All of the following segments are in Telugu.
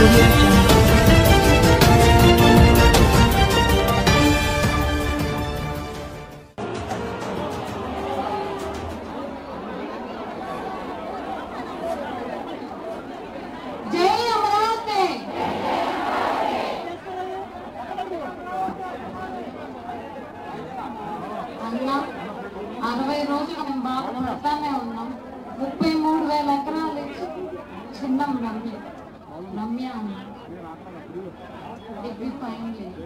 audio jungle. జై అమరావతి అన్న అరవై రోజులు మేము బాగా పడతానే ఉన్నాం ముప్పై మూడు వేల ఎకరాలు ఇచ్చి చిన్నం రమ్య రమ్య అన్న డిగ్రీ ఫైనల్ ఇయర్.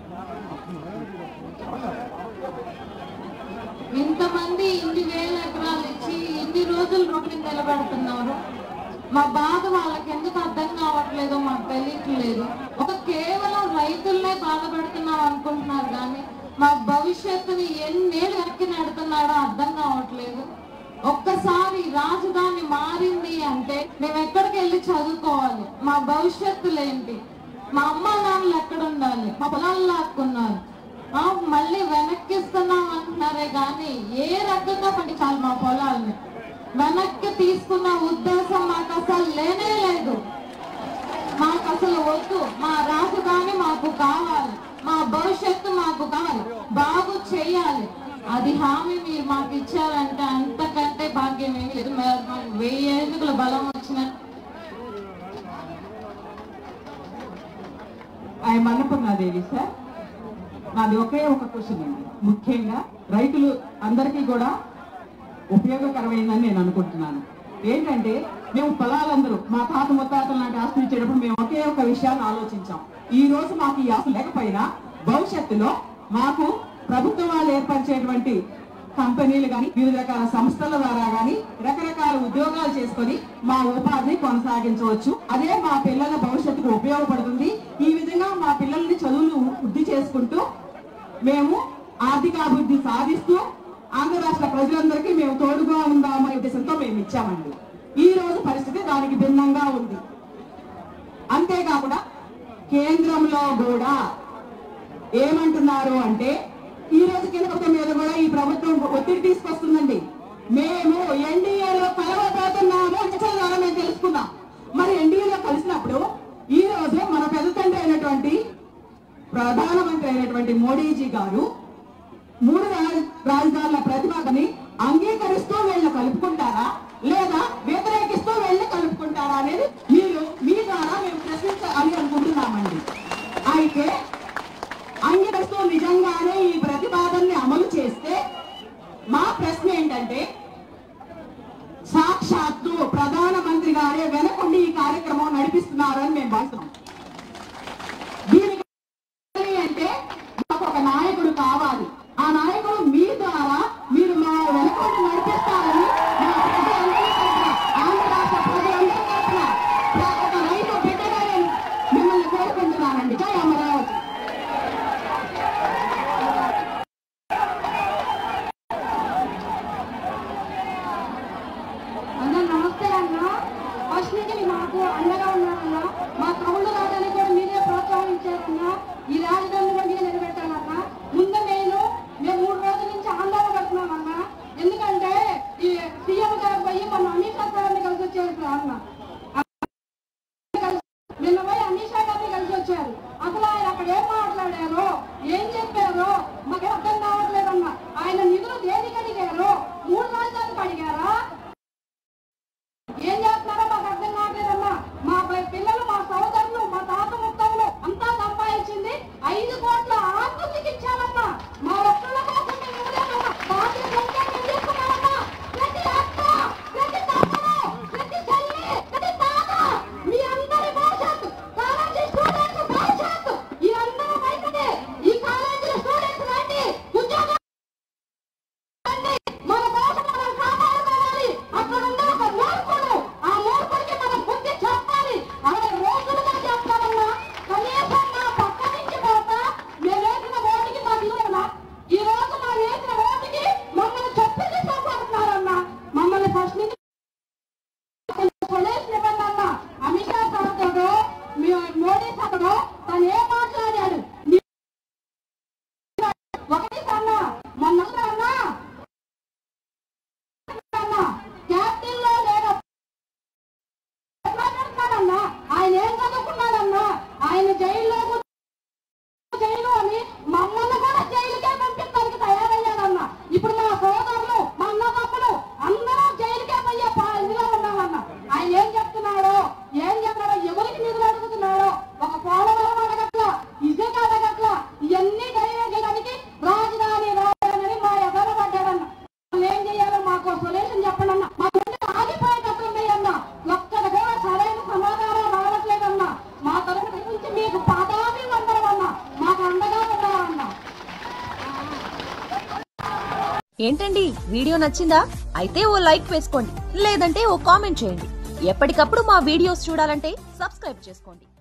ఇంతమంది ఇన్ని వేల ఎకరాలు ఇచ్చి ఇన్ని రోజులు రోడ్డు మీద నిలబెడుతున్నారు మా బాధ వాళ్ళకి ఎందుకు అర్థం కావట్లేదో మాకు తెలియట్లేదు ఒక కేవలం రైతులనే బాధపెడుతున్నాం అనుకుంటున్నారు కానీ మా భవిష్యత్తుని ఎన్నేళ్ళు వెనక్కి నెడుతున్నాడో అర్థం కావట్లేదు ఒక్కసారి రాజధాని మారింది అంటే మేము ఎక్కడికి వెళ్ళి చదువుకోవాలి మా భవిష్యత్తులు ఏంటి మా అమ్మ నాన్నలు ఎక్కడ ఉండాలి మా పొలాలు లాక్కున్నారు ఆ, మళ్ళీ వెనక్కిస్తున్నాం అంటున్నారే కానీ ఏ రకంగా పండించాలి మా పొలాల్ని వెనక్కి తీసుకున్న ఉద్దేశం మాకు అసలు లేనే లేదు మాకు అసలు వద్దు మా రాజధాని మాకు కావాలి మా భవిష్యత్తు మాకు కావాలి బాగు చేయాలి అది హామీ మీరు మాకు ఇచ్చారంటే అంతకంటే భాగ్యం ఏమి లేదు మరి మాకు వెయ్యి ఏనుగుల బలం వచ్చిన ఆయన అన్నపూర్ణాదేవి సార్ నాది ఒకే ఒక క్వశ్చన్ అండి ముఖ్యంగా రైతులు అందరికీ కూడా ఉపయోగకరమైందని నేను అనుకుంటున్నాను ఏంటంటే మేము పొలాలందరూ మా తాత ముత్తాతలు లాంటి ఆస్తులు ఇచ్చేటప్పుడు మేము ఒకే ఒక విషయాన్ని ఆలోచించాం ఈ రోజు మాకు ఈ ఆస్తులు లేకపోయినా భవిష్యత్తులో మాకు ప్రభుత్వం వాళ్ళు ఏర్పరిచేటువంటి కంపెనీలు కానీ వివిధ రకాల సంస్థల ద్వారా కానీ రకరకాల ఉద్యోగాలు చేసుకొని మా ఉపాధిని కొనసాగించవచ్చు అదే మా పిల్లల భవిష్యత్తుకు ఉపయోగపడుతుంది ఈ విధంగా మా పిల్లల్ని చదువులు వృద్ధి చేసుకుంటూ మేము ఆర్థికాభివృద్ధి సాధిస్తూ ఆంధ్ర రాష్ట్ర ప్రజలందరికీ మేము తోడుగా ఉందామనే ఉద్దేశంతో మేము ఇచ్చామండి ఈ రోజు పరిస్థితి దానికి భిన్నంగా ఉంది అంతేకాకుండా కేంద్రంలో కూడా ఏమంటున్నారు అంటే ఈ రోజు కేంద్ర ప్రభుత్వం మీద కూడా ఈ ప్రభుత్వం ఒత్తిడి తీసుకొస్తుందండి మేము ఎన్డీఏలో కలవబోతున్నాము అంటే ద్వారా మేము తెలుసుకున్నాం మరి ఎన్డీఏలో కలిసినప్పుడు ఈ రోజు మన పెద్ద తండ్రి అయినటువంటి ప్రధానమంత్రి అయినటువంటి మోడీజీ గారు మూడు రాజ- రాజధానుల ప్రతిపాదనని అంగీకరిస్తూ వీళ్ళని కలుపుకుంటారా లేదా వ్యతిరేకిస్తూ వీళ్ళని కలుపుకుంటారా అనేది మీరు మీ ద్వారా మేము ప్రశ్నించాలని అనుకుంటున్నామండి అయితే అంగీకరిస్తూ నిజంగానే ఈ ప్రతిపాదనని అమలు చేస్తే మా ప్రశ్న ఏంటంటే సాక్షాత్తు ప్రధానమంత్రి గారే వెనకుండి ఈ కార్యక్రమం నడిపిస్తున్నారని మేము భావిస్తున్నాం దీనికి కావాలి అంటే మాకు ఒక నాయకుడు కావాలి ఆ నాయకుడు మీ ద్వారా మీరు మా వెనకుండి నడిపిస్తారని మా ప్రజలందరి తరపున, ఆంధ్ర రాష్ట్ర ప్రజలందరి తరపున ప్ర- ఒక రైతు బిడ్డగా నేను మిమ్మల్ని కోరుకుంటున్నానండి జై అమరావతి అన్న నమస్తే అన్న ఫస్ట్ నుంచి మాకు అండగా ఉన్న ఏంటండి వీడియో నచ్చిందా అయితే ఓ లైక్ వేసుకోండి లేదంటే ఓ కామెంట్ చేయండి ఎప్పటికప్పుడు మా వీడియోస్ చూడాలంటే సబ్స్క్రైబ్ చేసుకోండి